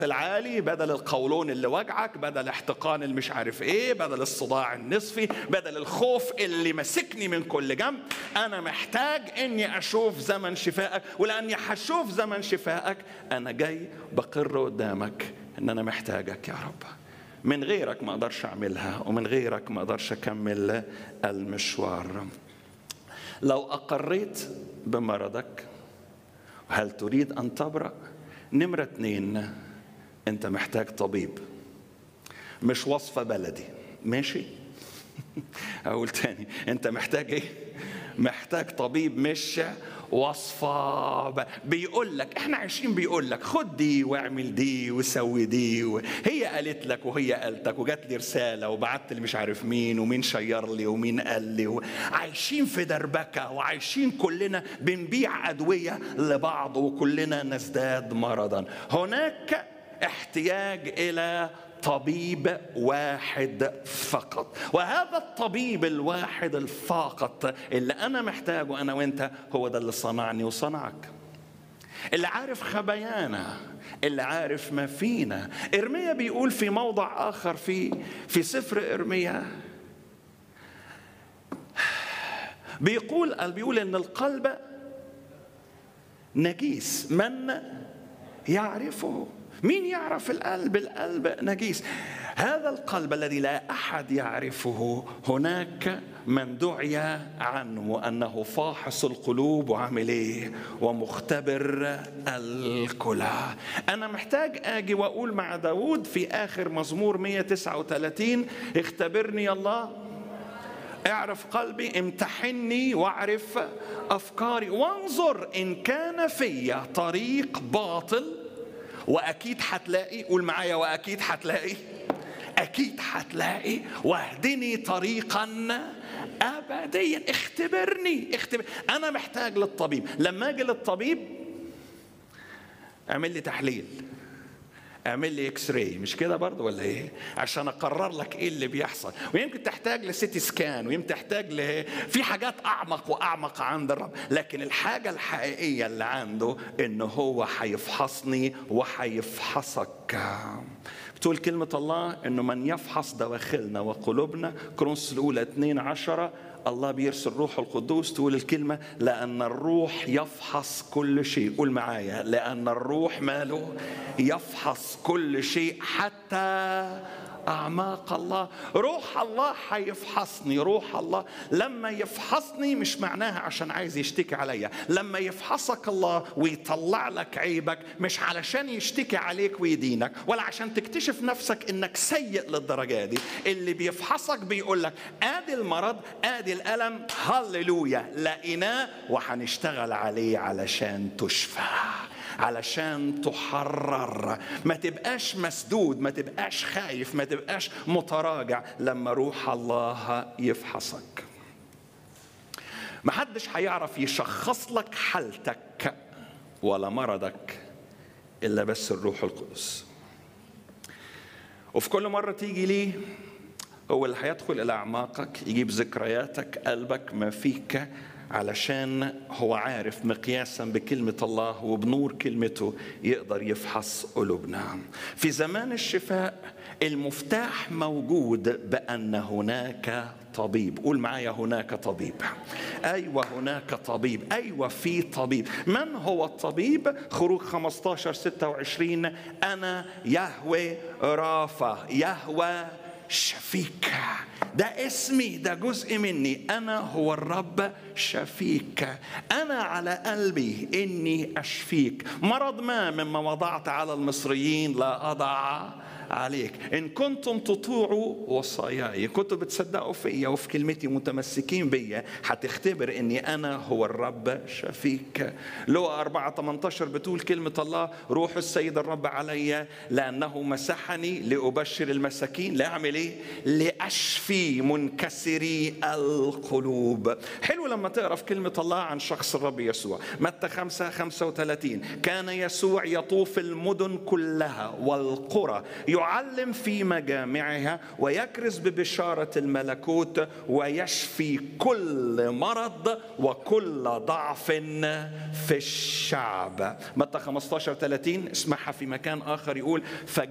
العالي بدل القولون اللي وجعك بدل احتقان اللي مش عارف ايه بدل الصداع النصفي بدل الخوف اللي ماسكني من كل جنب انا محتاج اني اشوف زمن شفائك ولاني هشوف زمن شفائك انا جاي بقر قدامك ان انا محتاجك يا رب من غيرك ما اقدرش اعملها ومن غيرك ما اقدرش اكمل المشوار لو اقريت بمرضك هل تريد ان تبرأ نمرة اتنين انت محتاج طبيب مش وصفة بلدي ماشي اقول تاني انت محتاج ايه محتاج طبيب مش وصفة ب... بيقول لك احنا عايشين بيقول لك خد دي واعمل دي وسوي دي و... هي قالت لك وهي قالتك وجات لي رسالة وبعت لي مش عارف مين ومين شير لي ومين قال لي و... عايشين في دربكة وعايشين كلنا بنبيع أدوية لبعض وكلنا نزداد مرضا هناك احتياج إلى طبيب واحد فقط وهذا الطبيب الواحد الفقط اللي انا محتاجه انا وانت هو ده اللي صنعني وصنعك اللي عارف خبايانا اللي عارف ما فينا ارميا بيقول في موضع اخر في في سفر ارميا بيقول بيقول ان القلب نجيس من يعرفه مين يعرف القلب القلب نجيس هذا القلب الذي لا احد يعرفه هناك من دعي عنه انه فاحص القلوب وعامل ايه ومختبر الكلى انا محتاج اجي واقول مع داود في اخر مزمور 139 اختبرني الله اعرف قلبي امتحني واعرف افكاري وانظر ان كان في طريق باطل واكيد هتلاقي قول معايا واكيد هتلاقي اكيد هتلاقي واهدني طريقا ابديا اختبرني اختبر انا محتاج للطبيب لما اجي للطبيب اعمل لي تحليل اعمل لي اكس راي مش كده برضه ولا ايه عشان اقرر لك ايه اللي بيحصل ويمكن تحتاج لسيتي سكان ويمكن تحتاج ل في حاجات اعمق واعمق عند الرب لكن الحاجه الحقيقيه اللي عنده ان هو هيفحصني وهيفحصك بتقول كلمة الله انه من يفحص دواخلنا وقلوبنا كرونس الاولى 2 عشرة الله بيرسل روح القدوس تقول الكلمة لأن الروح يفحص كل شيء قول معايا لأن الروح ماله يفحص كل شيء حتى أعماق الله روح الله هيفحصني روح الله لما يفحصني مش معناها عشان عايز يشتكي عليا لما يفحصك الله ويطلع لك عيبك مش علشان يشتكي عليك ويدينك ولا عشان تكتشف نفسك انك سيء للدرجة دي اللي بيفحصك بيقول لك ادي المرض ادي الالم هللويا لقيناه وهنشتغل عليه علشان تشفى علشان تحرر ما تبقاش مسدود ما تبقاش خايف ما تبقاش متراجع لما روح الله يفحصك ما حدش هيعرف يشخص لك حالتك ولا مرضك الا بس الروح القدس وفي كل مره تيجي ليه هو اللي هيدخل الى اعماقك يجيب ذكرياتك قلبك ما فيك علشان هو عارف مقياسا بكلمة الله وبنور كلمته يقدر يفحص قلوبنا في زمان الشفاء المفتاح موجود بأن هناك طبيب قول معايا هناك طبيب أيوة هناك طبيب أيوة في طبيب من هو الطبيب خروج 15 26 أنا يهوى رافا يهوى شفيك ده اسمي ده جزء مني انا هو الرب شفيك انا على قلبي اني اشفيك مرض ما مما وضعت على المصريين لا اضع عليك ان كنتم تطيعوا وصاياي كنتم بتصدقوا فيا وفي كلمتي متمسكين بيا هتختبر اني انا هو الرب شفيك لو 4 18 بتقول كلمه الله روح السيد الرب علي لانه مسحني لابشر المساكين لا اعمل ايه ايه لاشفي منكسري القلوب حلو لما تقرا في كلمه الله عن شخص الرب يسوع متى 5 35 كان يسوع يطوف المدن كلها والقرى يعلم في مجامعها ويكرز ببشاره الملكوت ويشفي كل مرض وكل ضعف في الشعب متى 15 30 اسمعها في مكان اخر يقول